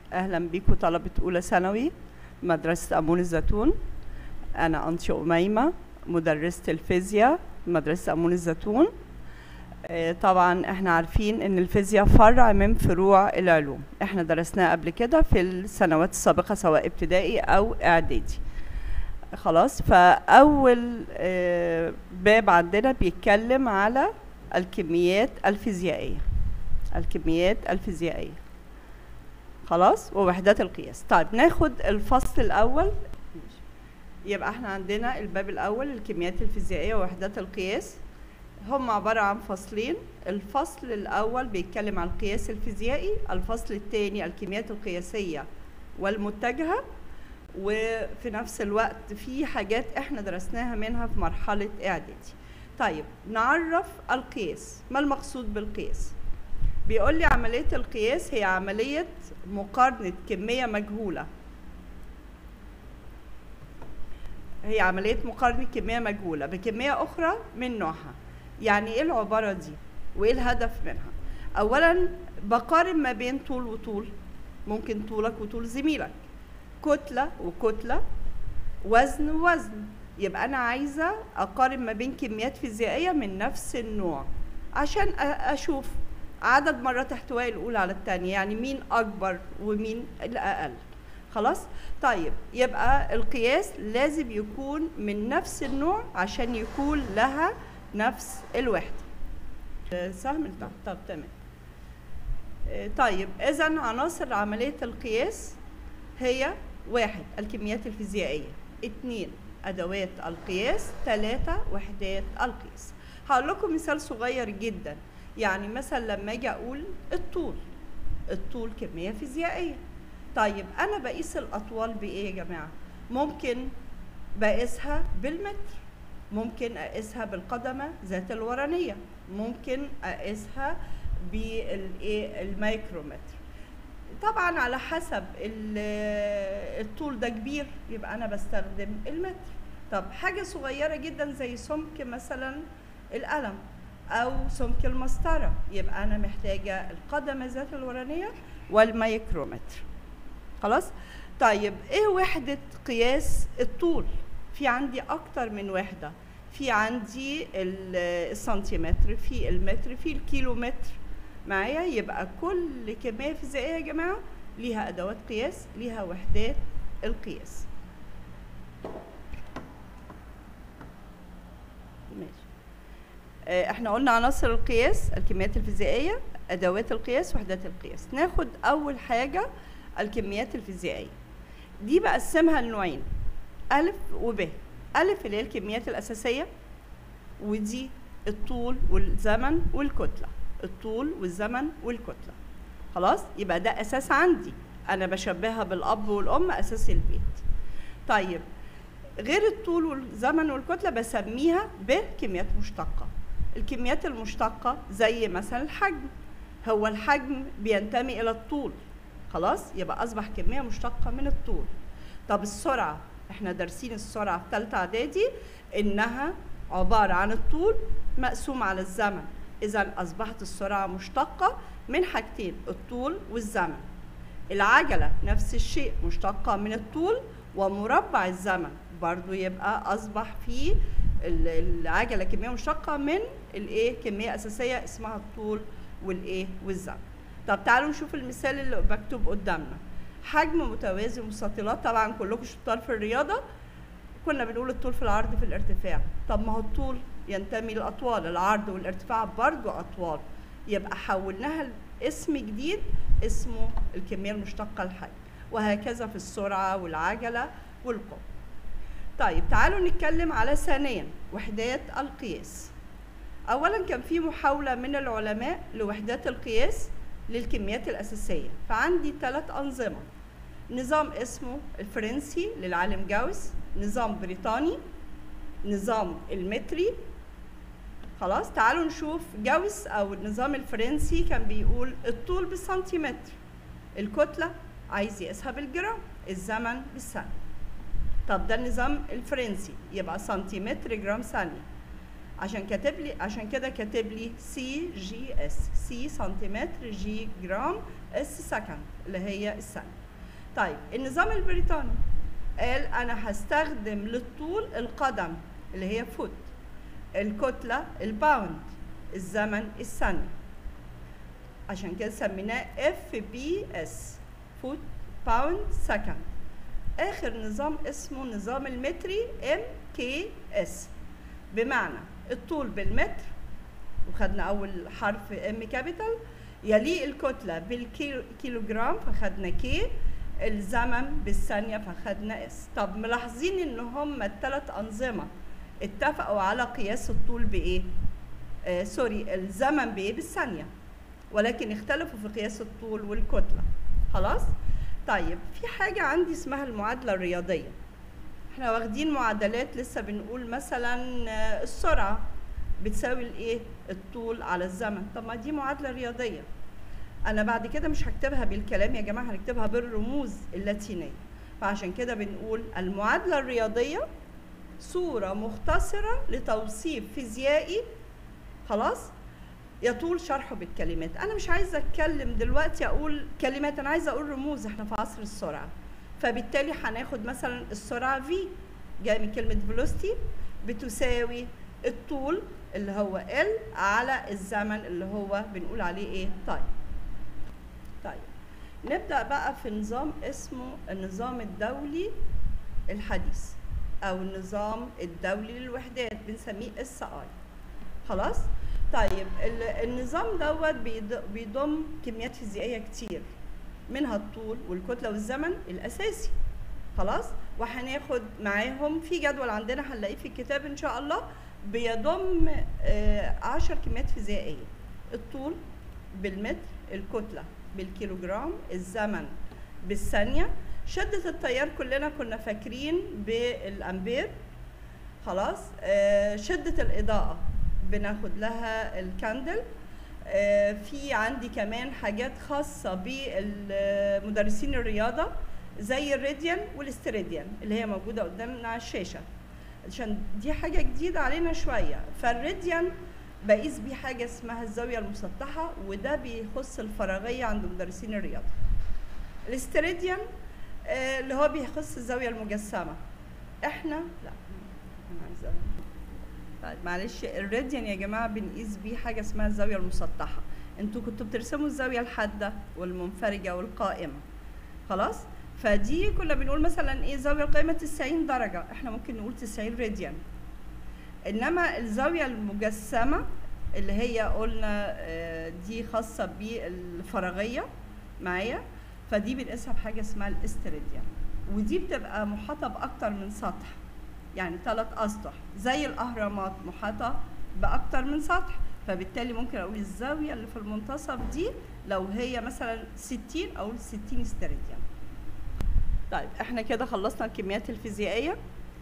اهلا بيكم طلبه اولى ثانوي مدرسه امون الزيتون انا انشي اميمه مدرسه الفيزياء مدرسه امون الزيتون آه، طبعا احنا عارفين ان الفيزياء فرع من فروع العلوم احنا درسناها قبل كده في السنوات السابقه سواء ابتدائي او اعدادي خلاص فاول آه، باب عندنا بيتكلم على الكميات الفيزيائيه الكميات الفيزيائيه خلاص ووحدات القياس طيب ناخد الفصل الاول يبقى احنا عندنا الباب الاول الكميات الفيزيائيه ووحدات القياس هم عباره عن فصلين الفصل الاول بيتكلم عن القياس الفيزيائي الفصل الثاني الكميات القياسيه والمتجهه وفي نفس الوقت في حاجات احنا درسناها منها في مرحله اعدادي طيب نعرف القياس ما المقصود بالقياس بيقول لي عمليه القياس هي عمليه مقارنه كميه مجهوله هي عمليه مقارنه كميه مجهوله بكميه اخرى من نوعها يعني ايه العباره دي وايه الهدف منها اولا بقارن ما بين طول وطول ممكن طولك وطول زميلك كتله وكتله وزن ووزن يبقى انا عايزه اقارن ما بين كميات فيزيائيه من نفس النوع عشان أ- اشوف عدد مرات احتواء الاولى على الثانيه يعني مين اكبر ومين الاقل خلاص طيب يبقى القياس لازم يكون من نفس النوع عشان يكون لها نفس الوحده آه، سهم لتحت طب تمام آه، طيب اذا عناصر عمليه القياس هي واحد الكميات الفيزيائيه اثنين ادوات القياس ثلاثه وحدات القياس هقول لكم مثال صغير جدا يعني مثلا لما اجي اقول الطول الطول كميه فيزيائيه طيب انا بقيس الاطوال بايه يا جماعه ممكن بقيسها بالمتر ممكن اقيسها بالقدمه ذات الورانيه ممكن اقيسها بالايه الميكرومتر طبعا على حسب ال- الطول ده كبير يبقى انا بستخدم المتر طب حاجه صغيره جدا زي سمك مثلا القلم او سمك المسطره يبقى انا محتاجه القدمه ذات الورانيه والميكرومتر خلاص طيب ايه وحده قياس الطول في عندي اكتر من وحده في عندي ال- السنتيمتر في المتر في الكيلومتر معايا يبقى كل كميه فيزيائيه يا جماعه ليها ادوات قياس ليها وحدات القياس ماشي آه، احنا قلنا عناصر القياس الكميات الفيزيائيه ادوات القياس وحدات القياس ناخد اول حاجه الكميات الفيزيائيه دي بقسمها لنوعين الف وب الف اللي هي الكميات الاساسيه ودي الطول والزمن والكتله الطول والزمن والكتله خلاص يبقى ده اساس عندي انا بشبهها بالاب والام اساس البيت طيب غير الطول والزمن والكتله بسميها بكميات مشتقه الكميات المشتقه زي مثلا الحجم هو الحجم بينتمي الى الطول خلاص يبقى اصبح كميه مشتقه من الطول طب السرعه احنا دارسين السرعه في ثالثه اعدادي انها عباره عن الطول مقسوم على الزمن اذا اصبحت السرعه مشتقه من حاجتين الطول والزمن العجله نفس الشيء مشتقه من الطول ومربع الزمن برضو يبقى اصبح في ال- العجله كميه مشتقه من الايه كميه اساسيه اسمها الطول والايه والزمن طب تعالوا نشوف المثال اللي مكتوب قدامنا حجم متوازي مستطيلات طبعا كلكم شطار في الرياضه كنا بنقول الطول في العرض في الارتفاع طب ما هو الطول ينتمي للاطوال العرض والارتفاع برضو اطوال يبقى حولناها لاسم جديد اسمه الكميه المشتقه الحجم وهكذا في السرعه والعجله والقوه طيب تعالوا نتكلم على ثانيا وحدات القياس اولا كان في محاوله من العلماء لوحدات القياس للكميات الاساسيه فعندي ثلاث انظمه نظام اسمه الفرنسي للعالم جاوس نظام بريطاني نظام المتري خلاص تعالوا نشوف جاوس او النظام الفرنسي كان بيقول الطول بالسنتيمتر الكتله عايز يقيسها بالجرام الزمن بالثانيه طب ده النظام الفرنسي يبقى سنتيمتر جرام ثانيه عشان كاتب لي عشان كده كاتب لي سي جي اس سي سنتيمتر جي جرام اس سكند اللي هي الثانيه طيب النظام البريطاني قال انا هستخدم للطول القدم اللي هي فوت الكتله الباوند الزمن الثانيه عشان كده سميناه اف بي اس فوت باوند سكند اخر نظام اسمه نظام المتري ام كي اس بمعنى الطول بالمتر وخدنا اول حرف ام كابيتال يليه الكتله بالكيلوجرام فخدنا كي الزمن بالثانيه فخدنا اس طب ملاحظين ان هم الثلاث انظمه اتفقوا على قياس الطول بايه آه سوري الزمن بايه بالثانيه ولكن اختلفوا في قياس الطول والكتله خلاص طيب في حاجه عندي اسمها المعادله الرياضيه احنا واخدين معادلات لسه بنقول مثلا آه، السرعه بتساوي الايه الطول على الزمن طب ما دي معادله رياضيه انا بعد كده مش هكتبها بالكلام يا جماعه هنكتبها بالرموز اللاتينيه فعشان كده بنقول المعادله الرياضيه صوره مختصره لتوصيف فيزيائي خلاص يطول شرحه بالكلمات انا مش عايزه اتكلم دلوقتي اقول كلمات انا عايزه اقول رموز احنا في عصر السرعه فبالتالي هناخد مثلا السرعه v جايه من كلمه velocity بتساوي الطول اللي هو L على الزمن اللي هو بنقول عليه ايه طيب طيب نبدا بقى في نظام اسمه النظام الدولي الحديث او النظام الدولي للوحدات بنسميه اس اي خلاص طيب ال- النظام دوت بيض- بيضم كميات فيزيائيه كتير منها الطول والكتله والزمن الاساسي خلاص وهناخد معاهم في جدول عندنا هنلاقيه في الكتاب ان شاء الله بيضم آه، عشر كميات فيزيائيه الطول بالمتر الكتله بالكيلوجرام الزمن بالثانيه شده التيار كلنا كنا فاكرين بالامبير خلاص آه، شده الاضاءه بناخد لها الكاندل آه، في عندي كمان حاجات خاصة بمدرسين الرياضة زي الراديان والاستراديان اللي هي موجودة قدامنا على الشاشة عشان دي حاجة جديدة علينا شوية فالراديان بقيس بيه حاجة اسمها الزاوية المسطحة وده بيخص الفراغية عند مدرسين الرياضة الاستراديان آه، اللي هو بيخص الزاوية المجسمة احنا لا انا عايزة طيب معلش الراديان يا جماعه بنقيس بيه حاجه اسمها الزاويه المسطحه انتوا كنتوا بترسموا الزاويه الحاده والمنفرجه والقائمه خلاص فدي كنا بنقول مثلا ايه الزاويه القائمه 90 درجه احنا ممكن نقول 90 راديان انما الزاويه المجسمه اللي هي قلنا آه، دي خاصه بالفراغيه معايا فدي بنقيسها بحاجه اسمها الاستراديان ودي بتبقى محاطه باكتر من سطح يعني ثلاث اسطح زي الاهرامات محاطه باكتر من سطح فبالتالي ممكن اقول الزاويه اللي في المنتصف دي لو هي مثلا 60 اقول 60 استراديان طيب احنا كده خلصنا الكميات الفيزيائيه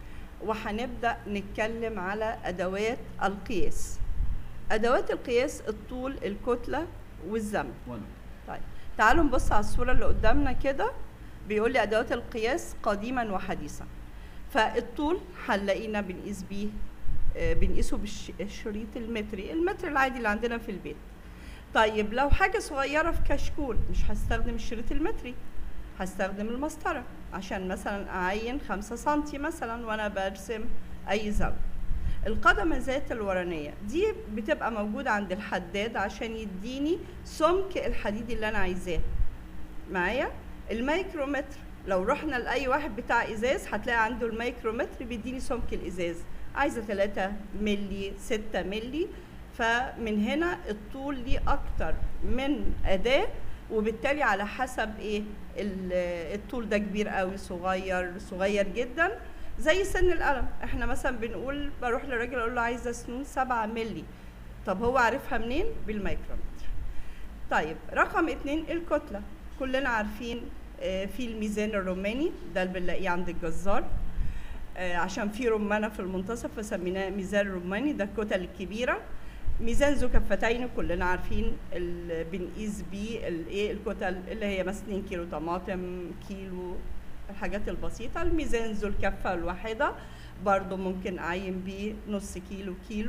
وهنبدا نتكلم على ادوات القياس ادوات القياس الطول الكتله والزمن وانا طيب تعالوا نبص على الصورة اللي قدامنا كده بيقول لي أدوات القياس قديما وحديثا فالطول هنلاقينا بنقيس بيه آه، بنقيسه بالشريط المتري المتر العادي اللي عندنا في البيت طيب لو حاجة صغيرة في كشكول مش هستخدم الشريط المتري هستخدم المسطرة عشان مثلا أعين خمسة سنتي مثلا وأنا برسم أي زاوية القدمة ذات الورانية دي بتبقى موجودة عند الحداد عشان يديني سمك الحديد اللي أنا عايزاه معايا الميكرومتر لو رحنا لأي واحد بتاع إزاز هتلاقي عنده الميكرومتر بيديني سمك الإزاز عايزة 3 ملي 6 ملي فمن هنا الطول ليه أكتر من أداة وبالتالي على حسب ايه ال- الطول ده كبير قوي صغير صغير جدا زي سن القلم احنا مثلا بنقول بروح للراجل اقول له عايزه سنون 7 ملي طب هو عارفها منين بالميكرومتر طيب رقم اتنين الكتله كلنا عارفين آه، في الميزان الروماني ده اللي بنلاقيه عند الجزار آه، عشان في رمانه في المنتصف فسميناه ميزان روماني ده الكتل الكبيره ميزان ذو كفتين كلنا عارفين ال- بنقيس بيه الايه الكتل اللي هي مثلا 2 كيلو طماطم كيلو الحاجات البسيطة الميزان ذو الكفة الواحدة برضو ممكن أعين بيه نص كيلو كيلو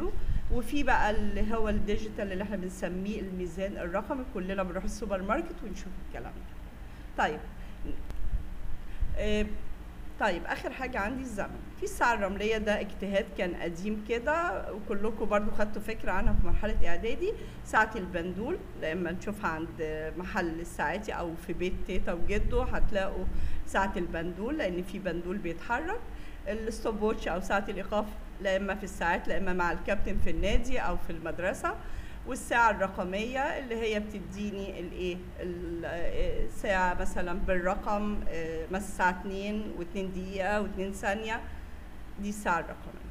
وفي بقى اللي هو الديجيتال اللي احنا بنسميه الميزان الرقمي كلنا بنروح السوبر ماركت ونشوف الكلام ده طيب آه، طيب اخر حاجه عندي الزمن في الساعه الرمليه ده اجتهاد كان قديم كده وكلكم برضو خدتوا فكره عنها في مرحله اعدادي ساعه البندول لما نشوفها عند محل الساعاتي او في بيت تيتا وجده هتلاقوا ساعه البندول لان في بندول بيتحرك الستوب ووتش او ساعه الايقاف لا اما في الساعات لا اما مع الكابتن في النادي او في المدرسه والساعة الرقمية اللي هي بتديني الايه ال- آه، الساعة مثلا بالرقم آه، مثلا الساعة 2 و2 دقيقة و2 ثانية دي الساعة الرقمية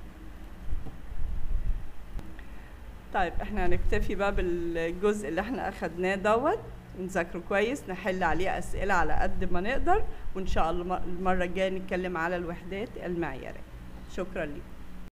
طيب احنا هنكتفي بقى بالجزء اللي احنا اخدناه دوت نذاكره كويس نحل عليه اسئلة على قد ما نقدر وان شاء الله المرة الجاية نتكلم على الوحدات المعيارية شكرا لكم